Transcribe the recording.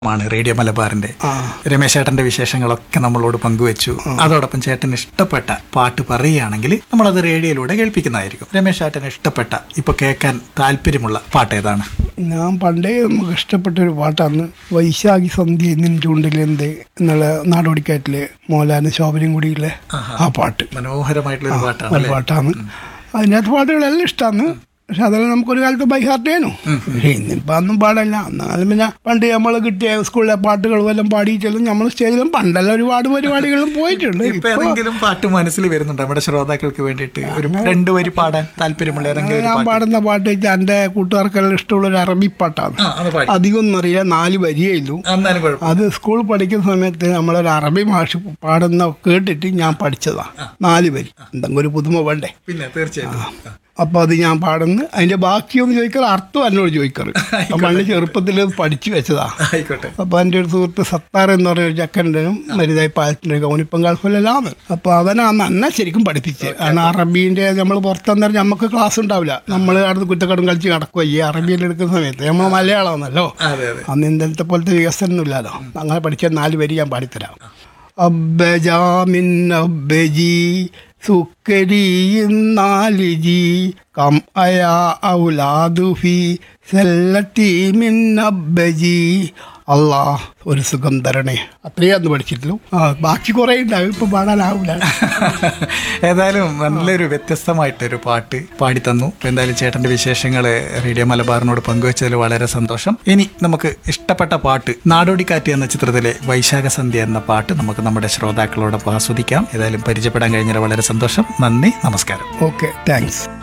മാണ് റേഡിയോ മലബാറിന്റെ ആ. രമേശ് ചേട്ടന്റെ വിശേഷങ്ങളൊക്കെ നമ്മളോട് പങ്കുവച്ചു അതോടൊപ്പം ചേട്ടന് ഇഷ്ടപ്പെട്ട പാട്ട് പറയുകയാണെങ്കിൽ നമ്മളത് റേഡിയോയിലൂടെ കേൾപ്പിക്കുന്നതായിരിക്കും രമേശ് ചേട്ടന് ഇഷ്ടപ്പെട്ട ഇപ്പൊ കേൾക്കാൻ താല്പര്യമുള്ള പാട്ട് ഏതാണ് ഞാൻ പണ്ടേ നമുക്ക് ഇഷ്ടപ്പെട്ട ഒരു പാട്ടാണ് വൈശാഖി സന്ധ്യ നിൻ ചൂണ്ടിലെന്ത് എന്നുള്ള നാടോടിക്കാറ്റിലെ മോലാന ശോഭനയും കൂടിയില്ലേ ആ പാട്ട് മനോഹരമായിട്ടുള്ള ഒരു പാട്ടാണ് ഒരു അല്ലേ? പാട്ടാണ് അതിനകത്ത് പാട്ടുകളെല്ലാം ഇഷ്ടമാണ് പക്ഷെ അതെല്ലാം നമുക്കൊരു കാലത്ത് ബൈ ഹാർട്ട് ചെയ്യാനോ ഇന്നിപ്പോൾ അതൊന്നും പാടല്ല എന്നാലും പിന്നെ പണ്ട് നമ്മൾ കിട്ടിയ സ്കൂളിലെ പാട്ടുകളും എല്ലാം പാടിയിട്ടെല്ലാം നമ്മൾ സ്റ്റേജിലും പണ്ടെല്ലാം ഒരുപാട് പരിപാടികളും പോയിട്ടുണ്ട് ഇപ്പൊ ഇപ്പൊ ഏതെങ്കിലും പാട്ട് മനസ്സിൽ വരുന്നുണ്ട് നമ്മുടെ ശ്രോതാക്കൾക്ക് വേണ്ടിയിട്ട് ഒരു രണ്ട് വരി പാടാൻ താല്പര്യമുള്ള ഏതെങ്കിലും ഒരു ഞാൻ പാട്ട് പാടുന്ന പാട്ട് വെച്ചാൽ എൻ്റെ കൂട്ടുകാർക്കെല്ലാം ഇഷ്ടമുള്ള ഒരു അറബി പാട്ടാണ് ആ, അത് പാടി അധികം ഒന്നും അറിയില്ല നാല് വരിയേ ഉള്ളൂ എന്നാലും കുഴപ്പം അത് സ്കൂൾ പഠിക്കുന്ന സമയത്ത് നമ്മളൊരു അറബി ഭാഷ പാടുന്ന കേട്ടിട്ട് ഞാൻ പഠിച്ചതാ നാല് വരി എന്തെങ്കിലും ഒരു പുതുമ വേണ്ടേ പിന്നെ തീർച്ചയായിട്ടും അപ്പൊ അത് ഞാൻ പാടുന്നു അതിന്റെ ബാക്കിയൊന്ന് ചോദിക്കാറ് അർത്ഥം എന്നോട് ചോദിക്കാറ് അപ്പൊ പണ്ട് ചെറുപ്പത്തിൽ ഇത് പഠിച്ചു വെച്ചതാ ആയിക്കോട്ടെ അപ്പൊ എൻ്റെ ഒരു സുഹൃത്ത് സത്താർ എന്ന് പറഞ്ഞ ഒരു ചക്കൻ്റെനും മരുതായി പാലത്തിൻ്റെ ഓനിപ്പം ഗൾഫിലെല്ലാമാണ് അപ്പൊ അവനാ നന്ന ശരിക്കും പഠിപ്പിച്ച് കാരണം അറബീൻ്റെ നമ്മൾ പുറത്തെന്ന് പറഞ്ഞാൽ നമുക്ക് ക്ലാസ് ഉണ്ടാവില്ല നമ്മൾ അടുത്ത് കുറ്റക്കടം കളിച്ച് കിടക്കുക ഈ അറബിയിൽ എടുക്കുന്ന സമയത്ത് നമ്മൾ മലയാളമാണല്ലോ അതെ അതെ അന്ന് ഇന്നലത്തെ പോലത്തെ വികസനം ഇല്ലല്ലോ അങ്ങനെ പഠിച്ച നാല് വരി ഞാൻ പാടിത്തരാം അബ്ബജാമിൻ അബ്ബജി സുക്കരി നാലിജി കം അയാ ഔലാദുഫി സല്ലത്തി മിൻ അബ്ബജി അല്ലാ ഒരു സുഖം തരണേ അത്രയേ അന്ന് പഠിച്ചിട്ടുള്ളൂ ആ ബാക്കി കുറേ ഉണ്ടാവും ഇപ്പൊ പാടാനാവില്ല ഏതായാലും നല്ലൊരു വ്യത്യസ്തമായിട്ടൊരു പാട്ട് പാടിത്തന്നു അപ്പൊ എന്തായാലും ചേട്ടന്റെ വിശേഷങ്ങൾ റേഡിയോ മലബാറിനോട് പങ്കുവച്ചതിൽ വളരെ സന്തോഷം ഇനി നമുക്ക് ഇഷ്ടപ്പെട്ട പാട്ട് നാടോടിക്കാറ്റ് എന്ന ചിത്രത്തിലെ വൈശാഖ സന്ധ്യ എന്ന പാട്ട് നമുക്ക് നമ്മുടെ ശ്രോതാക്കളോടൊപ്പം ആസ്വദിക്കാം ഏതായാലും പരിചയപ്പെടാൻ കഴിഞ്ഞാൽ വളരെ സന്തോഷം നന്ദി നമസ്കാരം ഓക്കെ താങ്ക്സ്